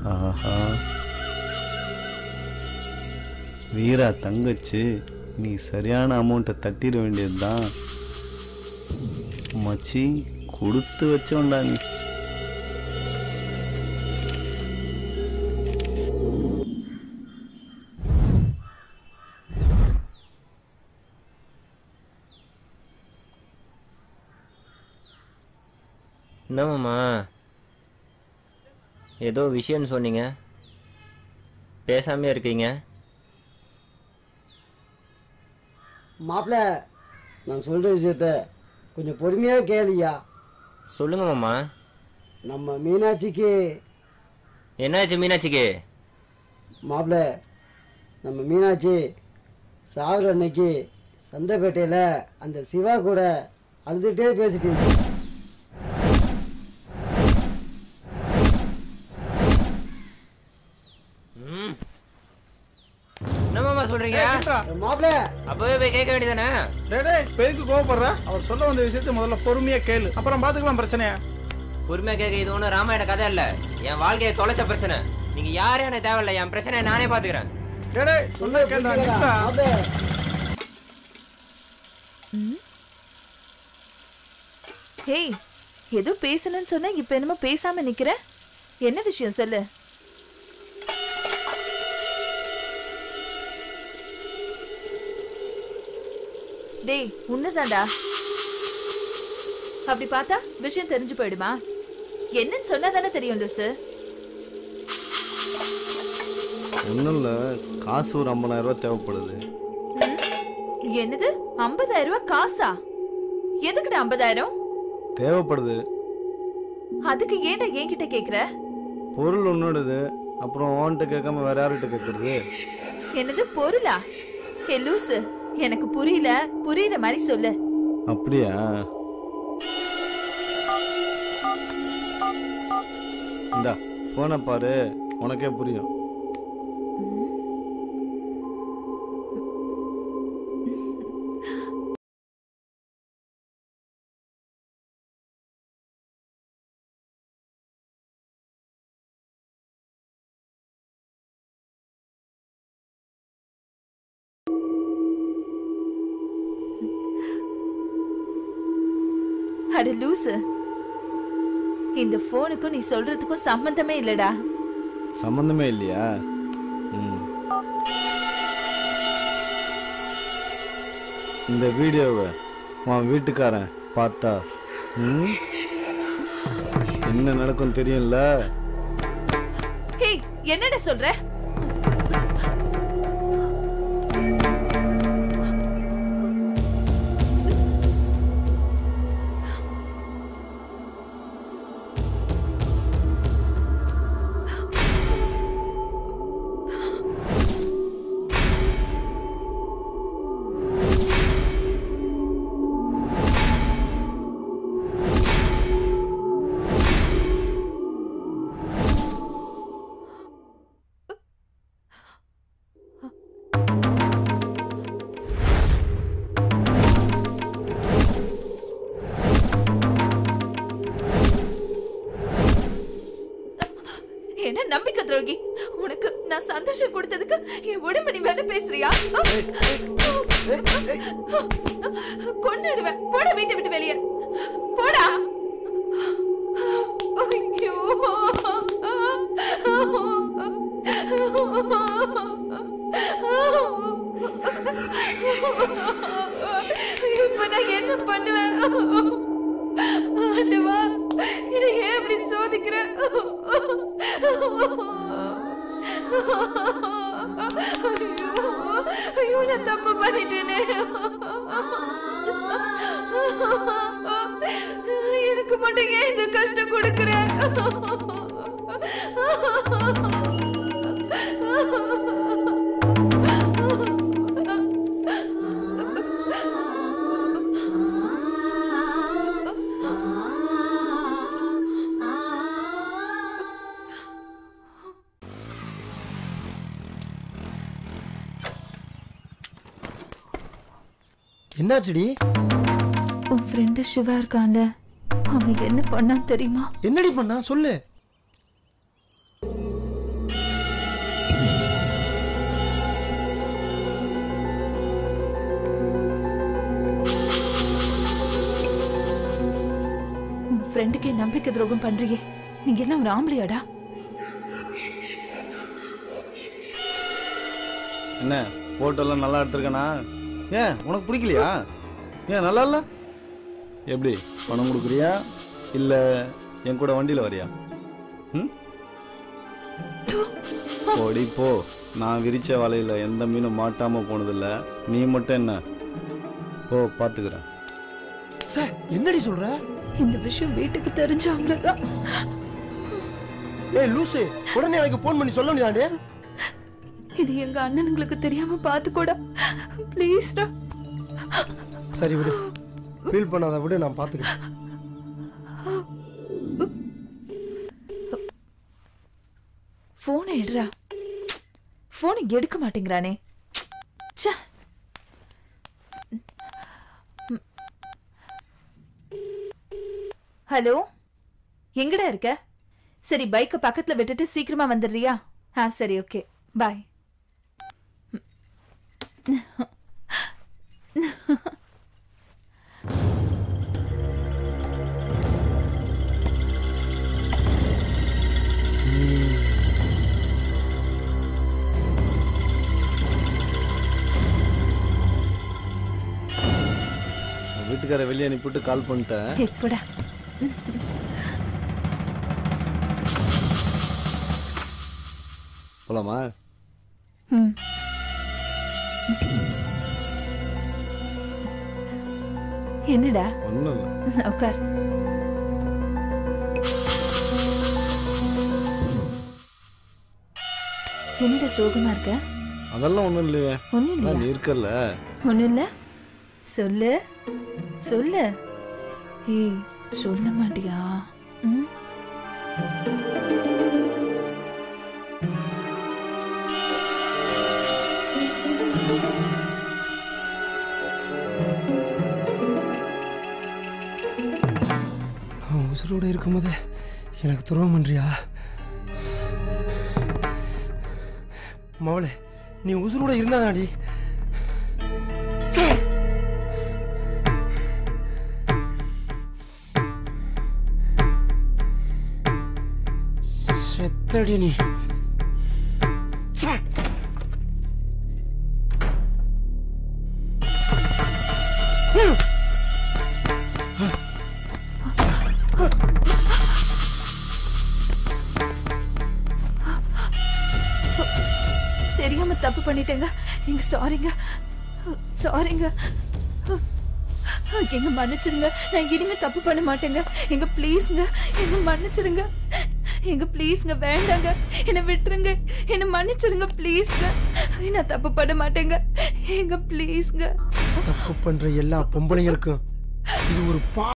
ஆஹா வீரா தங்கச்சி நீ சரியான அமௌண்ட்டை தட்டிட வேண்டியதுதான் மச்சி கொடுத்து வச்சோண்டா நீ என்னமாம்மா ஏதோ விஷயம்னு சொன்னீங்க பேசாமே இருக்கீங்க மாப்பிள நான் சொல்ற விஷயத்த கொஞ்சம் பொறுமையா கேளியா சொல்லுங்க மாமா நம்ம மீனாட்சிக்கு என்னாச்சு மீனாட்சிக்கு மாப்பிள நம்ம மீனாட்சி சாகுற அன்னைக்கு சந்தைப்பேட்டையில அந்த சிவா கூட அழுதுகிட்டே பேசிட்டு இருந்துச்சு. ம். என்ன மாமா சொல்றீங்க மாப்பிள அப்பவே போய் கேட்க வேண்டியதானே டேய் டேய், இப்ப எதுக்கு கோவப்படுற அவர் சொல்ல வந்த விஷயத்தை முதல்ல பொறுமையா கேளு அப்புறம் பாத்துக்கலாம் பிரச்சனைய பொறுமையா கேட்க இது ஒண்ணும் ராமாயண கதை இல்ல என் வாழ்க்கையை தொலைச்ச பிரச்சனை நீங்க யாரும் எனக்கு தேவையில்ல என் பிரச்சனையை நானே பாத்துக்கிறேன் டேய் டேய், சொன்னா கேளுடா, நில்லுடா. மாப்பிள ஹேய் ஏதோ பேசணும்னு சொன்னா இப்ப என்னமோ பேசாம நிக்கிற என்ன விஷயம் சொல்லு டேய் உன்னதாண்டா அப்படி பார்த்தா விஷயம் தெரிஞ்சு போயிடுமா என்னன்னு சொன்னா தானே தெரியும் லூசு ஒன்றும் இல்லை காசு ஒரு ஐம்பதாயிரம் ரூபாய் தேவைப்படுது ம்? என்னது ஐம்பதாயிரம் ரூபாய் காசா எதுக்குடா ஐம்பதாயிரம் தேவைப்படுது அதுக்கு ஏன்டா என்கிட்ட கேக்குற பொருள் உன்னோடது அப்புறம் ஓன்ட்ட கேட்காம வேற யார்கிட்ட கேட்கறது என்னது பொருளா ஏ லூசு எனக்கு புரியல புரியுற மாதிரி சொல்லு அப்படியா இந்தா போனை பாரு உனக்கே புரியும் அட லூசு இந்த போனுக்கும் நீ சொல்றதுக்கும் சம்பந்தமே இல்லடா சம்மந்தமே இல்லையா ம் இந்த வீடியோவை உன் வீட்டுக்காரன் பார்த்தா ம் என்ன நடக்கும் தெரியும்ல ஹேய் என்னடா சொல்ற என்ன நம்பிக்கை துரோகி உனக்கு நான் சந்தோஷம் கொடுத்ததுக்கு என் உடம்பு நீ வேலை பேசுறியா கொன்னுடுவேன் போட வீட்டை விட்டு வெளியே போடா ஐயோ இப்ப நான் என்ன பண்ணுவேன் ஆண்டவா என்னை ஏன் இப்படி சோதிக்கிற ஐயோ ஐயோ நான் தப்பு பண்ணிட்டேனே எனக்கு மட்டும் ஏன் இந்த கஷ்டம் கொடுக்குற என்னாச்சுடி உன் ஃப்ரெண்டு சிவா இருக்கான்ல அவன் என்ன பண்ணான் தெரியுமா என்னடி பண்ணா சொல்லு ஃப்ரெண்டுக்கே நம்பிக்கை துரோகம் பண்றியே நீங்க என்ன ஒரு ஆம்பளையாடா என்ன போட்டோலாம் நல்லா எடுத்திருக்கனா ஏன் உனக்கு பிடிக்கலையா ஏன் நல்லா இல்ல எப்படி பணம் கொடுக்குறியா இல்ல என் கூட வண்டியில வரியா ம் போடி போ நான் விரிச்ச வலையில எந்த மீனும் மாட்டாம போனதில்ல நீ மட்டும் என்ன போ பாத்துக்கிறேன் சார் என்னடி சொல்ற இந்த விஷயம் வீட்டுக்கு தெரிஞ்ச அவ்வளவுதான் ஏய் லூசு உடனே எனக்கு போன் பண்ணி சொல்ல வேண்டியதாண்டே இது எங்க அண்ணனுங்களுக்கு தெரியாம பாத்து கூட ப்ளீஸ்டா சரி விடு ஃபீல் பண்ணாத விடு நான் பாத்துக்கிறேன் போனை எடுறா போனை எடுக்க மாட்டேங்கிறானே ச்சே. ஹலோ எங்கடா இருக்க சரி பைக்க பக்கத்துல விட்டுட்டு சீக்கிரமா வந்துடுறியா ஆ சரி ஓகே பாய் வீட்டுக்கார வெளியே அனுப்பிவிட்டு கால் பண்ணிட்டேன் எப்படா போலாமா ம் என்னடா ஒண்ணும் இல்ல உட்கார் என்னடா சோகமா இருக்க அதெல்லாம் ஒண்ணும் இல்லையே ஒண்ணும் அதான் இல்லையா நீ இருக்கல்ல ஒண்ணும் இல்ல சொல்லு சொல்லு ஏய் சொல்ல மாட்டியா ம்? நான் உசுரோட இருக்கும்போது எனக்கு துரோகம் பண்றியா மவளே நீ உசுரோட இருந்தாதாடி செத்தடி நீ தெரியாம தப்பு பண்ணிட்டேங்க நீங்க சாரிங்க சாரிங்க எங்க மன்னிச்சிருங்க நான் இனிமே தப்பு பண்ண மாட்டேங்க எங்க ப்ளீஸ்ங்க என்ன மன்னிச்சிருங்க எங்க ப்ளீஸ்ங்க வேண்டாங்க என்ன விட்டுருங்க என்ன மன்னிச்சிருங்க ப்ளீஸ்ங்க நான் தப்பு பண்ண மாட்டேங்க எங்க ப்ளீஸ்ங்க தப்பு பண்ற எல்லா பொம்பளைங்களுக்கும் இது ஒரு பா